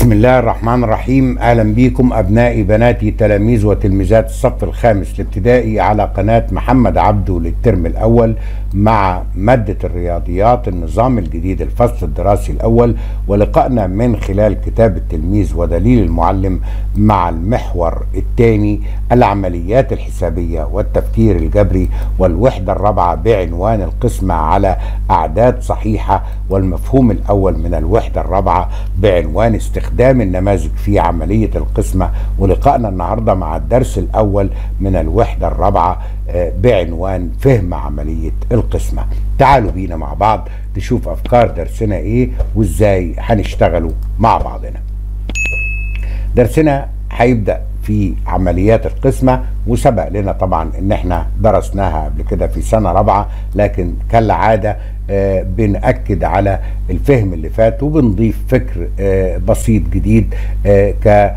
بسم الله الرحمن الرحيم اهلا بيكم ابنائي بناتي تلاميذ وتلميذات الصف الخامس الابتدائي على قناه محمد عبده للترم الاول مع ماده الرياضيات النظام الجديد الفصل الدراسي الاول ولقائنا من خلال كتاب التلميذ ودليل المعلم مع المحور الثاني العمليات الحسابيه والتفكير الجبري والوحده الرابعه بعنوان القسمه على اعداد صحيحه والمفهوم الاول من الوحده الرابعه بعنوان استخدام النماذج في عملية القسمة ولقائنا النهاردة مع الدرس الأول من الوحدة الرابعة بعنوان فهم عملية القسمة تعالوا بينا مع بعض نشوف أفكار درسنا إيه وإزاي هنشتغلوا مع بعضنا درسنا هيبدأ في عمليات القسمة وسبق لنا طبعا ان احنا درسناها قبل كده في سنة رابعة لكن كالعادة آه بنأكد على الفهم اللي فات وبنضيف فكر آه بسيط جديد آه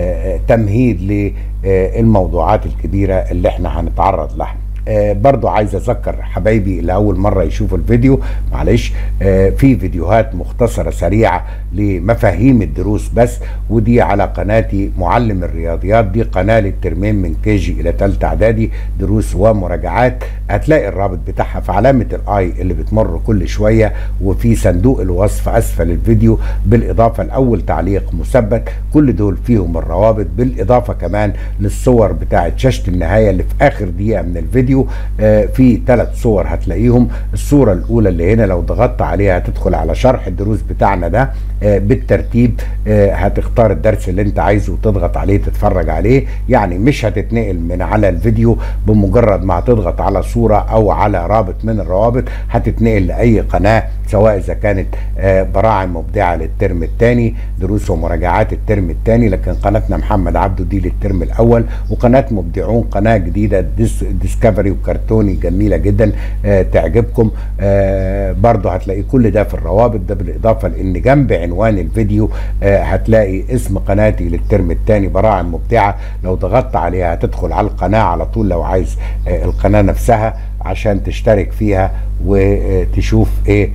كتمهيد للموضوعات الكبيرة اللي احنا هنتعرض لها آه برضو عايز اذكر حبايبي لاول مره يشوفوا الفيديو معلش آه في فيديوهات مختصره سريعه لمفاهيم الدروس بس ودي على قناتي معلم الرياضيات دي قناه للترميم من كي جي الى ثالثه اعدادي دروس ومراجعات هتلاقي الرابط بتاعها في علامه الاي اللي بتمر كل شويه وفي صندوق الوصف اسفل الفيديو بالاضافه لاول تعليق مثبت كل دول فيهم الروابط بالاضافه كمان للصور بتاعه شاشه النهايه اللي في اخر دقيقه من الفيديو فيديو آه في ثلاث صور هتلاقيهم الصورة الأولى اللي هنا لو ضغطت عليها هتدخل على شرح الدروس بتاعنا ده آه بالترتيب آه هتختار الدرس اللي انت عايزه وتضغط عليه تتفرج عليه يعني مش هتتنقل من على الفيديو بمجرد ما هتضغط على صورة أو على رابط من الروابط هتتنقل لأي قناة سواء إذا كانت براعم مبدعة للترم الثاني دروس ومراجعات الترم الثاني لكن قناتنا محمد عبده دي للترم الأول وقناة مبدعون قناة جديدة ديس ديسكفري وكرتوني جميله جدا آه تعجبكم آه برضو هتلاقي كل ده في الروابط ده بالاضافه لان جنب عنوان الفيديو آه هتلاقي اسم قناتي للترم الثاني براعم مبدعه لو ضغطت عليها هتدخل على القناه على طول لو عايز آه القناه نفسها عشان تشترك فيها وتشوف ايه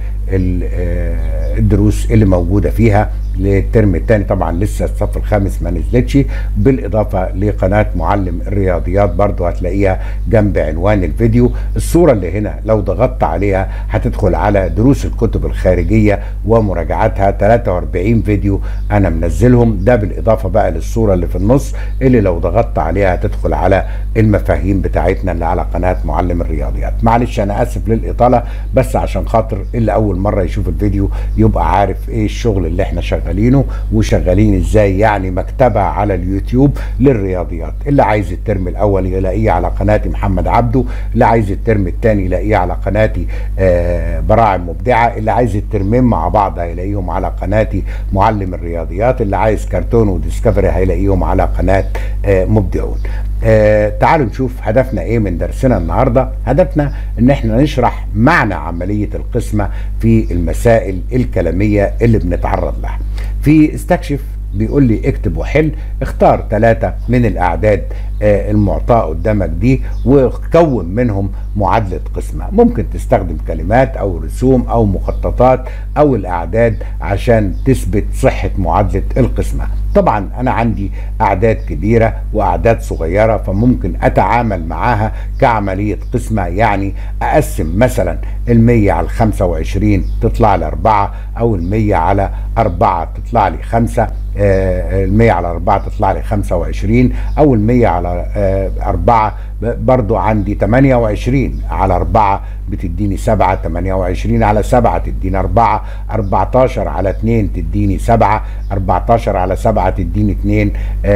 الدروس اللي موجوده فيها للترم الثاني طبعا لسه الصف الخامس ما نزلتش بالاضافه لقناه معلم الرياضيات برضو هتلاقيها جنب عنوان الفيديو الصوره اللي هنا لو ضغطت عليها هتدخل على دروس الكتب الخارجيه ومراجعاتها 43 فيديو انا منزلهم ده بالاضافه بقى للصوره اللي في النص اللي لو ضغطت عليها هتدخل على المفاهيم بتاعتنا اللي على قناه معلم الرياضيات معلش انا اسف للاطاله بس عشان خاطر اللي اول مره يشوف الفيديو يبقى عارف ايه الشغل اللي احنا شغالينه وشغالين ازاي يعني مكتبه على اليوتيوب للرياضيات اللي عايز الترم الاول يلاقيه على قناتي محمد عبده اللي عايز الترم الثاني يلاقيه على قناتي آه براعم مبدعه اللي عايز الترمين مع بعض هيلاقيهم على قناتي معلم الرياضيات اللي عايز كرتون وديسكفري هيلاقيهم على قناه آه مبدعون آه تعالوا نشوف هدفنا ايه من درسنا النهارده هدفنا ان احنا نشرح معنى عمليه القسمه في المسائل الكلاميه اللي بنتعرض لها في استكشف بيقول لي اكتب وحل اختار ثلاثة من الأعداد آه المعطاة قدامك دي وكون منهم معادلة قسمة ممكن تستخدم كلمات أو رسوم أو مخططات أو الأعداد عشان تثبت صحة معادلة القسمة طبعا أنا عندي أعداد كبيرة وأعداد صغيرة فممكن أتعامل معاها كعملية قسمة يعني أقسم مثلا المية على الخمسة وعشرين تطلع لي أربعة أو المية على أربعة تطلع لي خمسة المية على أربعة تطلع لي خمسة وعشرين أو المية على أربعة برضو عندي 28 على 4 بتديني 7 28 على 7 تديني 4 14 على 2 تديني 7 14 على 7 تديني 2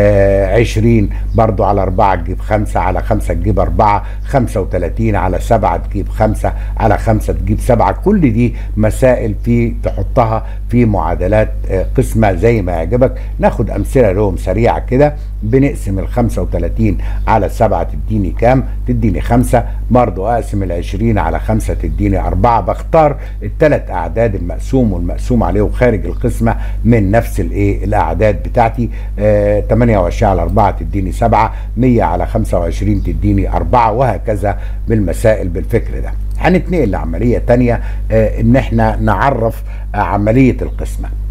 آه 20 برضو على 4 تجيب 5 على 5 تجيب 4 35 على 7 تجيب 5 على 5 تجيب 7 كل دي مسائل في تحطها في معادلات آه قسمة زي ما يعجبك ناخد أمثلة لهم سريعة كده بنقسم ال 35 على 7 تديني كام؟ تديني 5 برضه اقسم ال 20 على 5 تديني 4 بختار الثلاث اعداد المقسوم والمقسوم عليه وخارج القسمه من نفس الايه الاعداد بتاعتي آه 28 على 4 تديني 7 100 على 25 تديني 4 وهكذا بالمسائل بالفكر ده. هنتنقل لعمليه ثانيه آه ان احنا نعرف آه عمليه القسمه.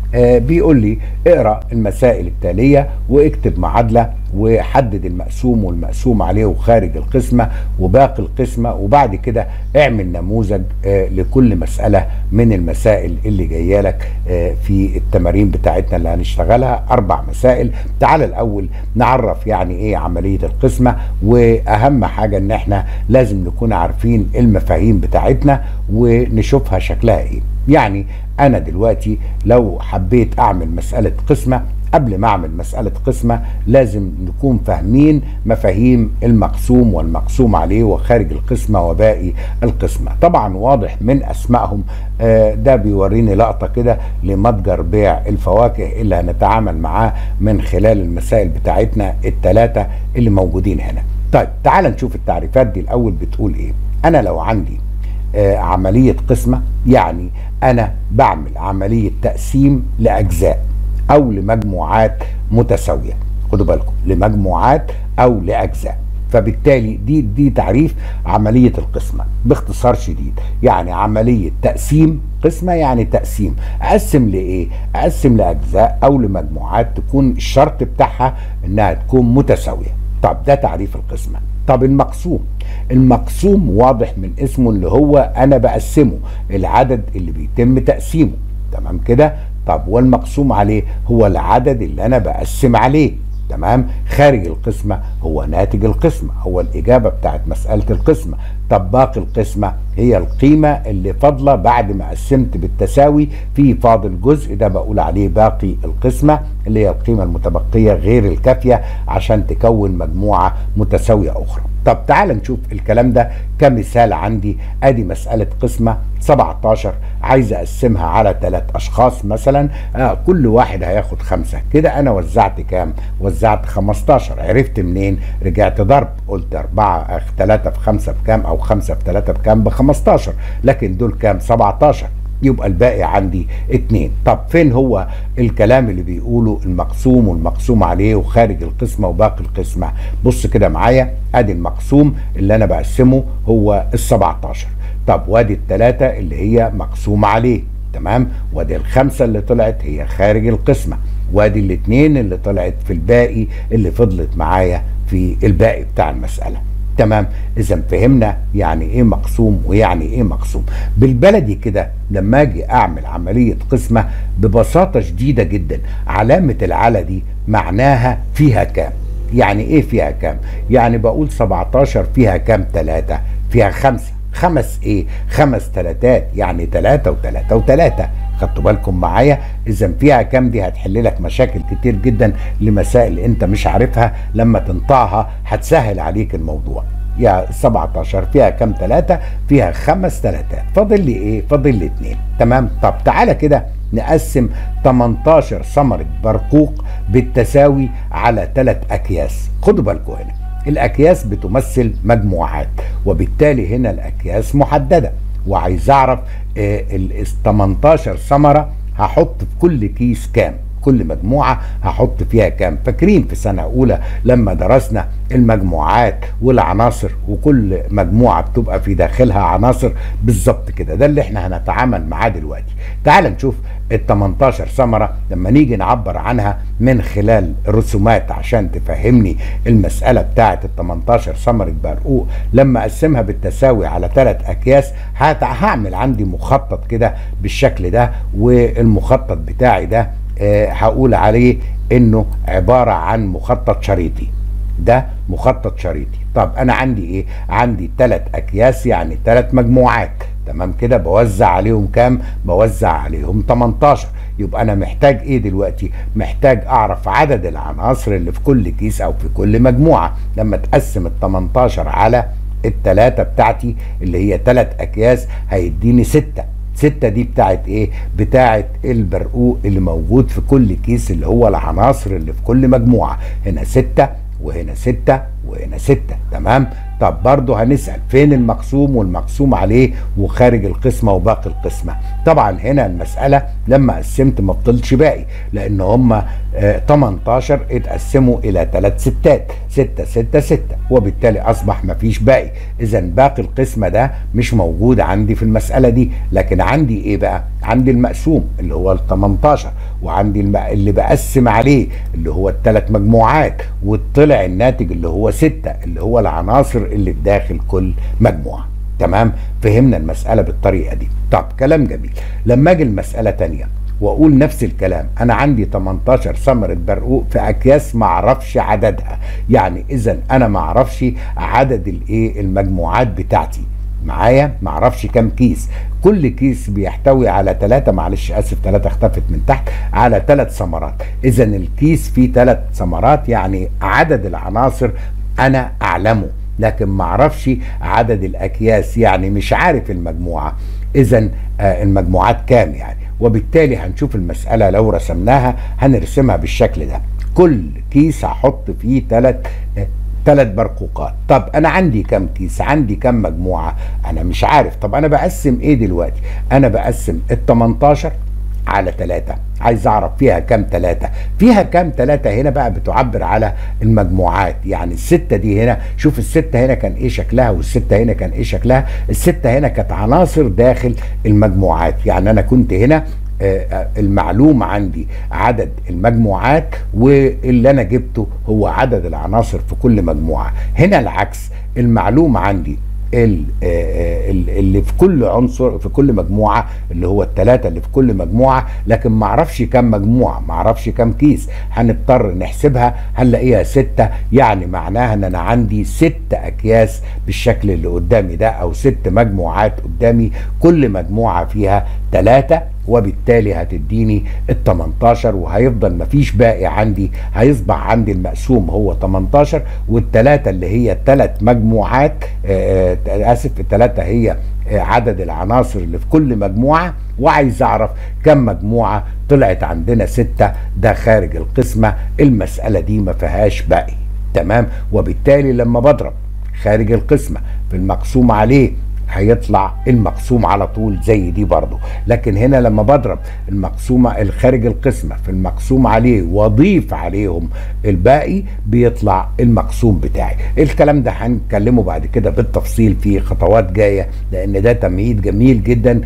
آه بيقول لي اقرا المسائل التاليه واكتب معادله وحدد المقسوم والمقسوم عليه وخارج القسمه وباقي القسمه وبعد كده اعمل نموذج آه لكل مساله من المسائل اللي جايه لك آه في التمارين بتاعتنا اللي هنشتغلها اربع مسائل تعال الاول نعرف يعني ايه عمليه القسمه واهم حاجه ان احنا لازم نكون عارفين المفاهيم بتاعتنا ونشوفها شكلها ايه يعني انا دلوقتي لو حبيت اعمل مساله قسمه قبل ما اعمل مساله قسمه لازم نكون فاهمين مفاهيم المقسوم والمقسوم عليه وخارج القسمه وباقي القسمه طبعا واضح من اسمائهم آه ده بيوريني لقطه كده لمتجر بيع الفواكه اللي هنتعامل معاه من خلال المسائل بتاعتنا الثلاثه اللي موجودين هنا طيب تعال نشوف التعريفات دي الاول بتقول ايه انا لو عندي آه عمليه قسمه يعني انا بعمل عمليه تقسيم لاجزاء او لمجموعات متساويه خدوا بالكم لمجموعات او لاجزاء فبالتالي دي دي تعريف عمليه القسمه باختصار شديد يعني عمليه تقسيم قسمه يعني تقسيم اقسم لايه اقسم لاجزاء او لمجموعات تكون الشرط بتاعها انها تكون متساويه طب ده تعريف القسمه طب المقسوم المقسوم واضح من اسمه اللي هو انا بقسمه العدد اللي بيتم تقسيمه تمام كده طب والمقسوم عليه هو العدد اللي انا بقسم عليه تمام خارج القسمة هو ناتج القسمة هو الإجابة بتاعت مسألة القسمة طب باقي القسمة هي القيمة اللي فاضلة بعد ما قسمت بالتساوي في فاضل جزء ده بقول عليه باقي القسمة اللي هي القيمة المتبقية غير الكافية عشان تكون مجموعة متساوية أخرى طب تعال نشوف الكلام ده كمثال عندي ادي مسألة قسمة 17 عايز اقسمها على ثلاث اشخاص مثلا آه كل واحد هياخد خمسة كده انا وزعت كام وزعت 15 عرفت منين رجعت ضرب قلت 4 3 في 5 بكام او 5 في 3 بكام ب 15 لكن دول كام 17 يبقى الباقي عندي اتنين طب فين هو الكلام اللي بيقوله المقسوم والمقسوم عليه وخارج القسمة وباقي القسمة بص كده معايا ادي المقسوم اللي انا بقسمه هو ال 17 طب وادي التلاتة اللي هي مقسوم عليه تمام وادي الخمسة اللي طلعت هي خارج القسمة وادي الاتنين اللي طلعت في الباقي اللي فضلت معايا في الباقي بتاع المسألة تمام اذا فهمنا يعني ايه مقسوم ويعني ايه مقسوم بالبلدي كده لما اجي اعمل عمليه قسمه ببساطه شديده جدا علامه العلى دي معناها فيها كام يعني ايه فيها كام يعني بقول 17 فيها كام ثلاثة فيها خمسة خمس ايه خمس تلاتات يعني تلاتة وتلاتة وتلاتة خدتوا بالكم معايا اذا فيها كام دي هتحل لك مشاكل كتير جدا لمسائل انت مش عارفها لما تنطقها هتسهل عليك الموضوع يا 17 فيها كام ثلاثة فيها خمس ثلاثات فاضل لي ايه فاضل لي اتنين تمام طب تعالى كده نقسم 18 ثمرة برقوق بالتساوي على ثلاث اكياس خدوا بالكم هنا الاكياس بتمثل مجموعات وبالتالي هنا الاكياس محدده وعايز اعرف ال 18 ثمره هحط في كل كيس كام كل مجموعة هحط فيها كام فاكرين في سنة أولى لما درسنا المجموعات والعناصر وكل مجموعة بتبقى في داخلها عناصر بالظبط كده ده اللي احنا هنتعامل معاه دلوقتي تعال نشوف ال 18 ثمرة لما نيجي نعبر عنها من خلال رسومات عشان تفهمني المسألة بتاعة ال 18 ثمرة برقوق لما أقسمها بالتساوي على ثلاث أكياس هعمل عندي مخطط كده بالشكل ده والمخطط بتاعي ده أه هقول عليه انه عبارة عن مخطط شريطي ده مخطط شريطي طب انا عندي ايه عندي ثلاث اكياس يعني ثلاث مجموعات تمام كده بوزع عليهم كام بوزع عليهم 18 يبقى انا محتاج ايه دلوقتي محتاج اعرف عدد العناصر اللي في كل كيس او في كل مجموعة لما تقسم ال 18 على التلاتة بتاعتي اللي هي تلات اكياس هيديني ستة ستة دي بتاعت ايه بتاعت البرقوق اللي موجود في كل كيس اللي هو العناصر اللي في كل مجموعة هنا ستة وهنا ستة وهنا ستة تمام طب برضه هنسال فين المقسوم والمقسوم عليه وخارج القسمه وباقي القسمه طبعا هنا المساله لما قسمت ما فضلش باقي لان هم 18 اتقسموا الى ثلاث ستات 6 6 6 وبالتالي اصبح ما فيش باقي اذا باقي القسمه ده مش موجود عندي في المساله دي لكن عندي ايه بقى عندي المقسوم اللي هو ال 18 وعندي الم... اللي بقسم عليه اللي هو الثلاث مجموعات وطلع الناتج اللي هو 6 اللي هو العناصر اللي في داخل كل مجموعه تمام فهمنا المساله بالطريقه دي طب كلام جميل لما اجي المساله تانية واقول نفس الكلام انا عندي 18 ثمره برقوق في اكياس ما اعرفش عددها يعني اذا انا ما اعرفش عدد الايه المجموعات بتاعتي معايا ما اعرفش كام كيس كل كيس بيحتوي على ثلاثة معلش اسف ثلاثة اختفت من تحت على ثلاث ثمرات اذا الكيس فيه ثلاث ثمرات يعني عدد العناصر انا اعلمه لكن ما اعرفش عدد الاكياس يعني مش عارف المجموعه اذا آه المجموعات كام يعني وبالتالي هنشوف المساله لو رسمناها هنرسمها بالشكل ده كل كيس هحط فيه ثلاث ثلاث برقوقات طب انا عندي كم كيس عندي كم مجموعه انا مش عارف طب انا بقسم ايه دلوقتي انا بقسم ال 18 على ثلاثة عايز اعرف فيها كام ثلاثة فيها كام ثلاثة هنا بقى بتعبر على المجموعات يعني الستة دي هنا شوف الستة هنا كان ايه شكلها والستة هنا كان ايه شكلها الستة هنا كانت عناصر داخل المجموعات يعني انا كنت هنا المعلوم عندي عدد المجموعات واللي انا جبته هو عدد العناصر في كل مجموعه هنا العكس المعلوم عندي اللي في كل عنصر في كل مجموعه اللي هو الثلاثه اللي في كل مجموعه لكن ما اعرفش كم مجموعه ما اعرفش كم كيس هنضطر نحسبها هنلاقيها سته يعني معناها ان انا عندي ست اكياس بالشكل اللي قدامي ده او ست مجموعات قدامي كل مجموعه فيها ثلاثه وبالتالي هتديني ال 18 وهيفضل مفيش باقي عندي هيصبح عندي المقسوم هو 18 والثلاثه اللي هي ثلاث مجموعات آه اسف الثلاثه هي آه عدد العناصر اللي في كل مجموعه وعايز اعرف كم مجموعه طلعت عندنا سته ده خارج القسمه المساله دي ما فيهاش باقي تمام وبالتالي لما بضرب خارج القسمه في المقسوم عليه هيطلع المقسوم على طول زي دي برضو لكن هنا لما بضرب المقسومة الخارج القسمة في المقسوم عليه واضيف عليهم الباقي بيطلع المقسوم بتاعي الكلام ده هنتكلمه بعد كده بالتفصيل في خطوات جاية لان ده تمهيد جميل جدا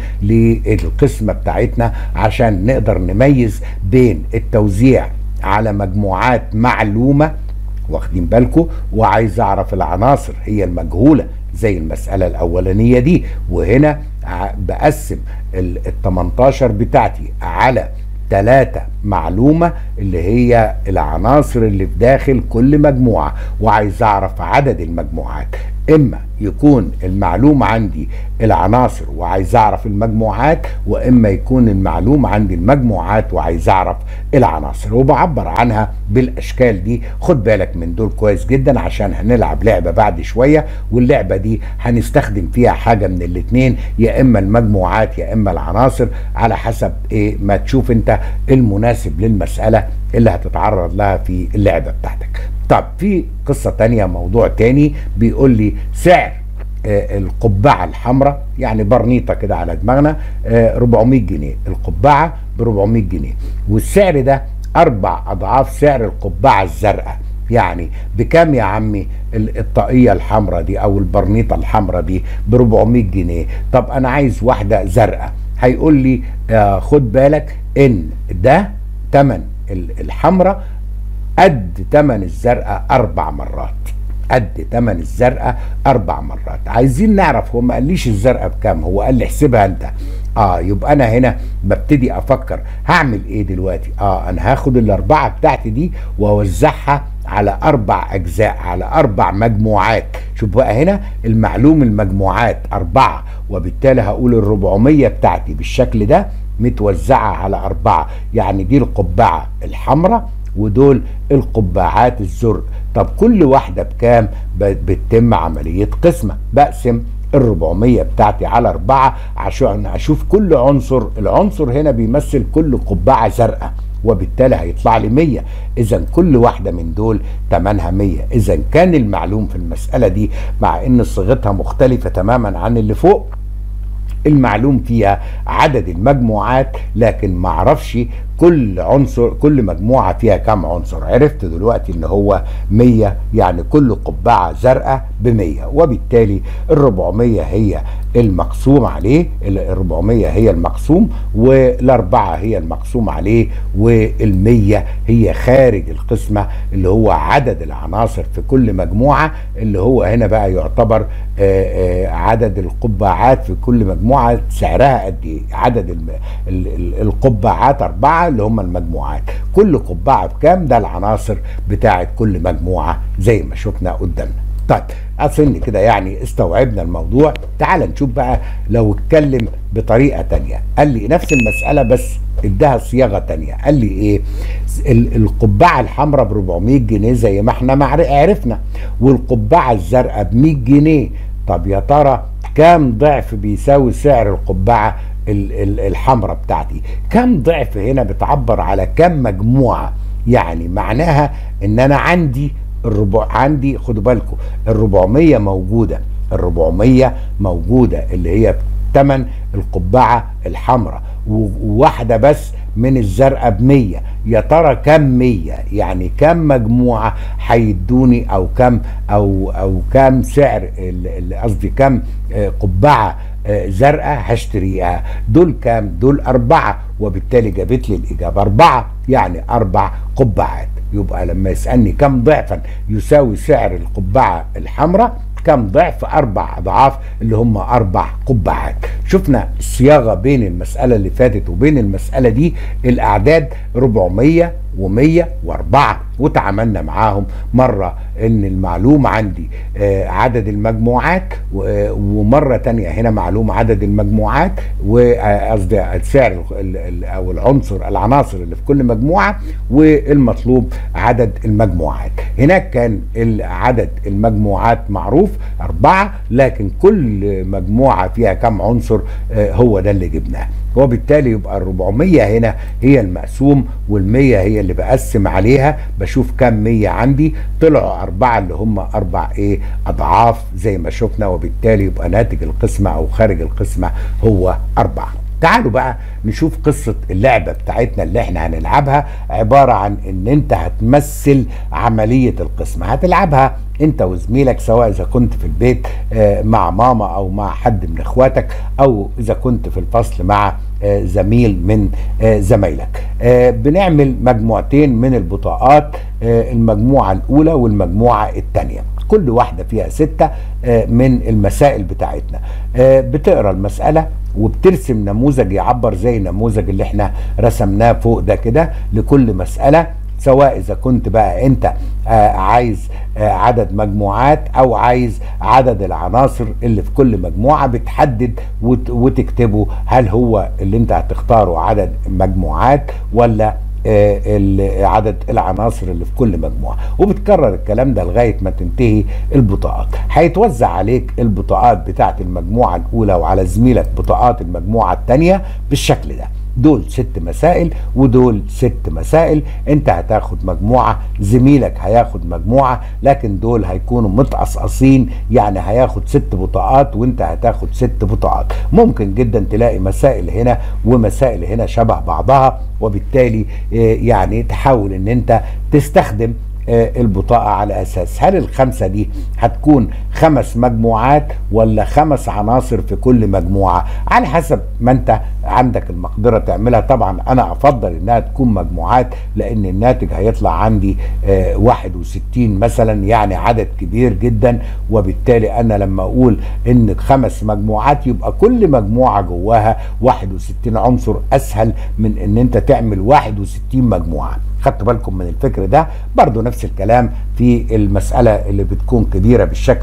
للقسمة بتاعتنا عشان نقدر نميز بين التوزيع على مجموعات معلومة واخدين بالكم وعايز اعرف العناصر هي المجهوله زي المسألة الأولانية دي وهنا بقسم ال 18 بتاعتي على ثلاثة معلومة اللي هي العناصر اللي في داخل كل مجموعة وعايز أعرف عدد المجموعات إما يكون المعلوم عندي العناصر وعايز أعرف المجموعات وإما يكون المعلوم عندي المجموعات وعايز أعرف العناصر وبعبر عنها بالأشكال دي خد بالك من دول كويس جدا عشان هنلعب لعبة بعد شوية واللعبة دي هنستخدم فيها حاجة من الاتنين يا إما المجموعات يا إما العناصر على حسب إيه ما تشوف أنت المناسب للمسألة اللي هتتعرض لها في اللعبة بتاعتك طب في قصة تانية موضوع تاني بيقول لي سعر آه القبعة الحمراء يعني برنيطة كده على دماغنا آه 400 جنيه القبعة ب 400 جنيه والسعر ده أربع أضعاف سعر القبعة الزرقاء يعني بكام يا عمي الطاقية الحمراء دي أو البرنيطة الحمراء دي ب 400 جنيه طب أنا عايز واحدة زرقاء هيقول لي آه خد بالك إن ده تمن الحمراء قد تمن الزرقاء أربع مرات قد تمن الزرقاء أربع مرات عايزين نعرف هو ما قاليش الزرقاء بكام هو قال لي احسبها أنت اه يبقى انا هنا ببتدي افكر هعمل ايه دلوقتي اه انا هاخد الاربعه بتاعتي دي واوزعها على اربع اجزاء على اربع مجموعات شوف بقى هنا المعلوم المجموعات اربعه وبالتالي هقول الربعمية بتاعتي بالشكل ده متوزعة على أربعة يعني دي القبعة الحمراء ودول القبعات الزرق طب كل واحدة بكام بتتم عملية قسمة بقسم الربعمية بتاعتي على أربعة عشان أشوف كل عنصر العنصر هنا بيمثل كل قبعة زرقاء وبالتالي هيطلع لي 100 اذا كل واحده من دول ثمنها 100 اذا كان المعلوم في المساله دي مع ان صيغتها مختلفه تماما عن اللي فوق المعلوم فيها عدد المجموعات لكن ما اعرفش كل عنصر كل مجموعه فيها كم عنصر عرفت دلوقتي ان هو 100 يعني كل قبعه زرقاء ب 100 وبالتالي ال 400 هي المقسوم عليه ال 400 هي المقسوم والاربعه هي المقسوم عليه وال100 هي خارج القسمه اللي هو عدد العناصر في كل مجموعه اللي هو هنا بقى يعتبر آآ آآ عدد القبعات في كل مجموعه سعرها قد ايه عدد الم- ال- ال- القبعات اربعه اللي هم المجموعات كل قبعه بكام ده العناصر بتاعه كل مجموعه زي ما شفنا قدامنا طيب اظن كده يعني استوعبنا الموضوع تعال نشوف بقى لو اتكلم بطريقه تانية قال لي نفس المساله بس اداها صياغه تانية قال لي ايه ال- القبعه الحمراء ب 400 جنيه زي ما احنا معر- عرفنا والقبعه الزرقاء ب 100 جنيه طب يا ترى كام ضعف بيساوي سعر القبعه ال- ال- الحمراء بتاعتي كم ضعف هنا بتعبر على كم مجموعه يعني معناها ان انا عندي الربع عندي خدوا بالكم ال 400 موجوده ال 400 موجوده اللي هي ثمن القبعه الحمراء وواحده بس من الزرقاء ب 100 يا ترى كم 100 يعني كم مجموعه هيدوني او كم او او كم سعر ال- ال- قصدي كم آه، قبعه آه، زرقاء هشتريها دول كام دول أربعة وبالتالي جابت لي الإجابة أربعة يعني أربع قبعات يبقى لما يسألني كم ضعفا يساوي سعر القبعة الحمراء كم ضعف أربع أضعاف اللي هم أربع قبعات شفنا الصياغة بين المسألة اللي فاتت وبين المسألة دي الأعداد 400 و100 و4 وتعاملنا معاهم مرة ان المعلوم عندي آه، عدد المجموعات و- آه، ومرة تانية هنا معلوم عدد المجموعات وقصدي سعر ال- ال- او العنصر العناصر اللي في كل مجموعة والمطلوب عدد المجموعات هناك كان ال- عدد المجموعات معروف أربعة لكن كل مجموعة فيها كم عنصر آه، هو ده اللي جبناه وبالتالي يبقى ال 400 هنا هي المقسوم وال 100 هي اللي بقسم عليها بشوف كم 100 عندي طلعوا أربعة اللي هم أربع إيه أضعاف زي ما شفنا وبالتالي يبقى ناتج القسمة أو خارج القسمة هو أربعة تعالوا بقى نشوف قصة اللعبة بتاعتنا اللي احنا هنلعبها عبارة عن ان انت هتمثل عملية القسمة هتلعبها انت وزميلك سواء اذا كنت في البيت آه، مع ماما او مع حد من اخواتك او اذا كنت في الفصل مع آه، زميل من آه، زمايلك آه، بنعمل مجموعتين من البطاقات آه، المجموعة الاولى والمجموعة الثانية كل واحدة فيها ستة آه، من المسائل بتاعتنا آه، بتقرا المسألة وبترسم نموذج يعبر زي النموذج اللي احنا رسمناه فوق ده كده لكل مسألة سواء اذا كنت بقى انت آه عايز آه عدد مجموعات او عايز عدد العناصر اللي في كل مجموعة بتحدد وت وتكتبه هل هو اللي انت هتختاره عدد مجموعات ولا آه، ال- عدد العناصر اللي في كل مجموعه وبتكرر الكلام ده لغايه ما تنتهي البطاقات هيتوزع عليك البطاقات بتاعت المجموعه الاولى وعلى زميلك بطاقات المجموعه الثانيه بالشكل ده دول ست مسائل ودول ست مسائل انت هتاخد مجموعة زميلك هياخد مجموعة لكن دول هيكونوا متقصقصين يعني هياخد ست بطاقات وانت هتاخد ست بطاقات ممكن جدا تلاقي مسائل هنا ومسائل هنا شبه بعضها وبالتالي آه، يعني تحاول ان انت تستخدم آه، البطاقة على أساس هل الخمسة دي هتكون خمس مجموعات ولا خمس عناصر في كل مجموعة على حسب ما أنت عندك المقدرة تعملها طبعا أنا أفضل إنها تكون مجموعات لأن الناتج هيطلع عندي آه، 61 مثلا يعني عدد كبير جدا وبالتالي أنا لما أقول إن خمس مجموعات يبقى كل مجموعة جواها 61 عنصر أسهل من إن أنت تعمل 61 مجموعة خدتوا بالكم من الفكر ده برضو نفس الكلام في المسألة اللي بتكون كبيرة بالشكل ده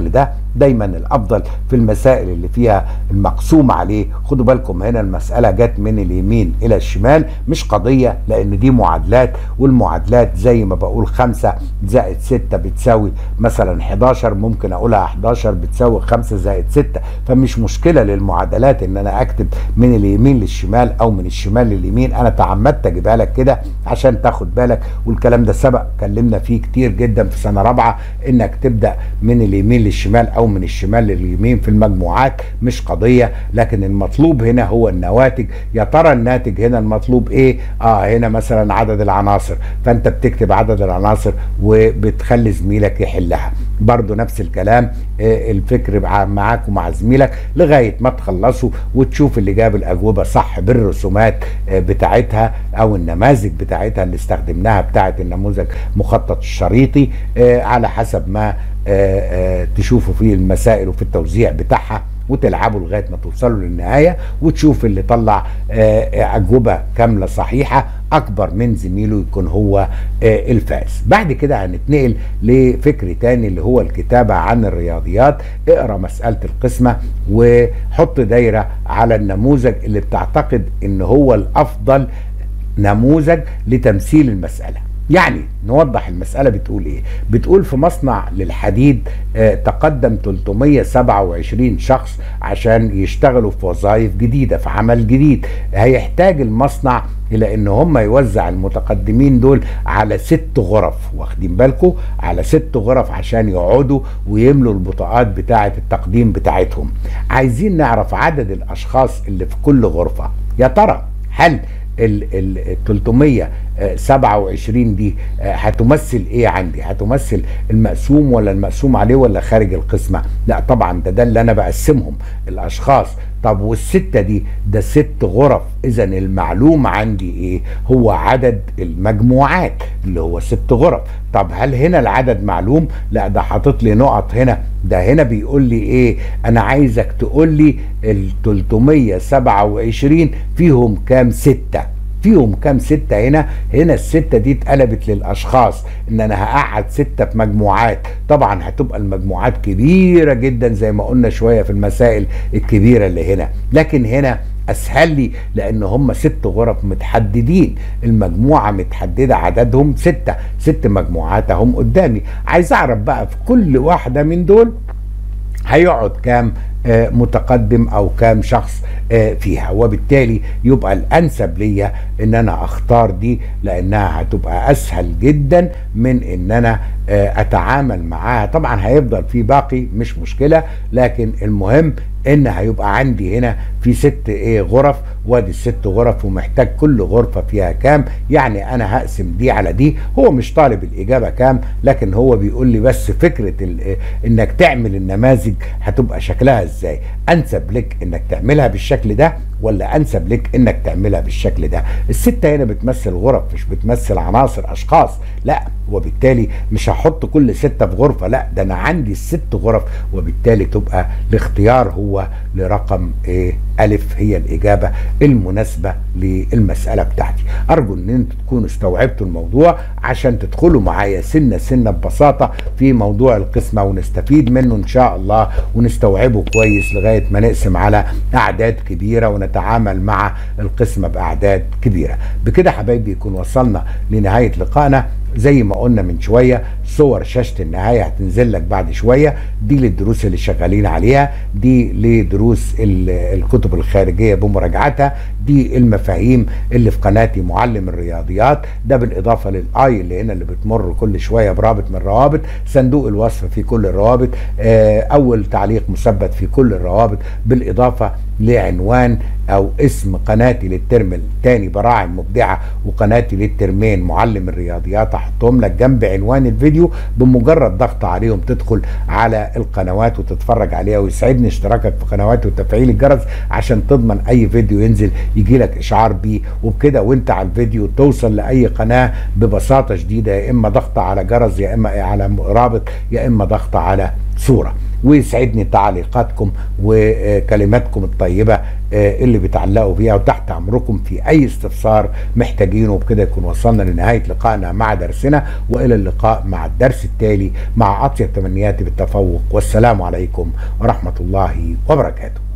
دايما الافضل في المسائل اللي فيها المقسوم عليه خدوا بالكم هنا المساله جت من اليمين الى الشمال مش قضيه لان دي معادلات والمعادلات زي ما بقول خمسة زائد ستة بتساوي مثلا 11 ممكن اقولها 11 بتساوي 5 زائد 6 فمش مشكله للمعادلات ان انا اكتب من اليمين للشمال او من الشمال لليمين انا تعمدت اجيبها لك كده عشان تاخد بالك والكلام ده سبق اتكلمنا فيه كتير جدا في سنه رابعه انك تبدا من اليمين للشمال او من الشمال لليمين في المجموعات مش قضيه لكن المطلوب هنا هو النواتج يا ترى الناتج هنا المطلوب ايه اه هنا مثلا عدد العناصر فانت بتكتب عدد العناصر وبتخلي زميلك يحلها برضو نفس الكلام آه الفكر معاك ومع زميلك لغايه ما تخلصوا وتشوف اللي جاب الاجوبه صح بالرسومات آه بتاعتها او النماذج بتاعتها اللي استخدمناها بتاعت النموذج مخطط الشريطي آه على حسب ما تشوفوا فيه المسائل وفي التوزيع بتاعها وتلعبوا لغايه ما توصلوا للنهايه وتشوف اللي طلع اجوبه كامله صحيحه اكبر من زميله يكون هو الفائز بعد كده هنتنقل لفكر تاني اللي هو الكتابه عن الرياضيات اقرا مساله القسمه وحط دايره على النموذج اللي بتعتقد ان هو الافضل نموذج لتمثيل المساله يعني نوضح المسألة بتقول ايه بتقول في مصنع للحديد آه تقدم 327 شخص عشان يشتغلوا في وظائف جديدة في عمل جديد هيحتاج المصنع الى ان هم يوزع المتقدمين دول على ست غرف واخدين بالكم على ست غرف عشان يقعدوا ويملوا البطاقات بتاعه التقديم بتاعتهم عايزين نعرف عدد الاشخاص اللي في كل غرفة يا ترى هل ال 327 دي هتمثل ايه عندي هتمثل المقسوم ولا المقسوم عليه ولا خارج القسمة لا طبعا ده ده اللي انا بقسمهم الاشخاص طب والستة دي ده ست غرف اذا المعلوم عندي ايه هو عدد المجموعات اللي هو ست غرف طب هل هنا العدد معلوم لا ده حاطط لي نقط هنا ده هنا بيقول لي ايه انا عايزك تقول لي ال 327 فيهم كام ستة فيهم كام ستة هنا هنا الستة دي اتقلبت للأشخاص إن أنا هقعد ستة في مجموعات طبعا هتبقى المجموعات كبيرة جدا زي ما قلنا شوية في المسائل الكبيرة اللي هنا لكن هنا اسهل لي لان هم ست غرف متحددين المجموعه متحدده عددهم سته ست مجموعات هم قدامي عايز اعرف بقى في كل واحده من دول هيقعد كام آه متقدم او كام شخص آه فيها وبالتالي يبقى الانسب ليا ان انا اختار دي لانها هتبقى اسهل جدا من ان انا آه اتعامل معاها طبعا هيفضل في باقي مش مشكله لكن المهم ان هيبقى عندي هنا في ست ايه غرف وادي الست غرف ومحتاج كل غرفة فيها كام يعني انا هقسم دي على دي هو مش طالب الاجابة كام لكن هو بيقول لي بس فكرة انك تعمل النماذج هتبقى شكلها ازاي انسب لك انك تعملها بالشكل ده ولا انسب لك انك تعملها بالشكل ده الستة هنا بتمثل غرف مش بتمثل عناصر اشخاص لا وبالتالي مش هحط كل ستة في غرفة لا ده انا عندي الست غرف وبالتالي تبقى الاختيار هو لرقم ايه الف هي الاجابة المناسبة للمسألة بتاعتي ارجو ان انتوا تكونوا استوعبتوا الموضوع عشان تدخلوا معايا سنة سنة ببساطة في موضوع القسمة ونستفيد منه ان شاء الله ونستوعبه كويس لغاية ما نقسم على اعداد كبيرة ونتعامل مع القسمة باعداد كبيرة بكده حبايبي يكون وصلنا لنهاية لقائنا زي ما قلنا من شويه صور شاشه النهايه هتنزل لك بعد شويه دي للدروس اللي شغالين عليها دي لدروس الكتب الخارجيه بمراجعتها دي المفاهيم اللي في قناتي معلم الرياضيات ده بالاضافه للاي اللي هنا اللي بتمر كل شويه برابط من الروابط صندوق الوصف في كل الروابط اول تعليق مثبت في كل الروابط بالاضافه لعنوان او اسم قناتي للترم الثاني براعم مبدعه وقناتي للترمين معلم الرياضيات احطهم لك جنب عنوان الفيديو بمجرد ضغط عليهم تدخل على القنوات وتتفرج عليها ويسعدني اشتراكك في قنواتي وتفعيل الجرس عشان تضمن اي فيديو ينزل يجي لك اشعار بيه وبكده وانت على الفيديو توصل لاي قناه ببساطه شديده يا اما ضغط على جرس يا اما على رابط يا اما ضغط على صوره ويسعدني تعليقاتكم وكلماتكم الطيبه اللي بتعلقوا بيها وتحت امركم في اي استفسار محتاجينه وبكده يكون وصلنا لنهايه لقائنا مع درسنا والى اللقاء مع الدرس التالي مع اطيب تمنياتي بالتفوق والسلام عليكم ورحمه الله وبركاته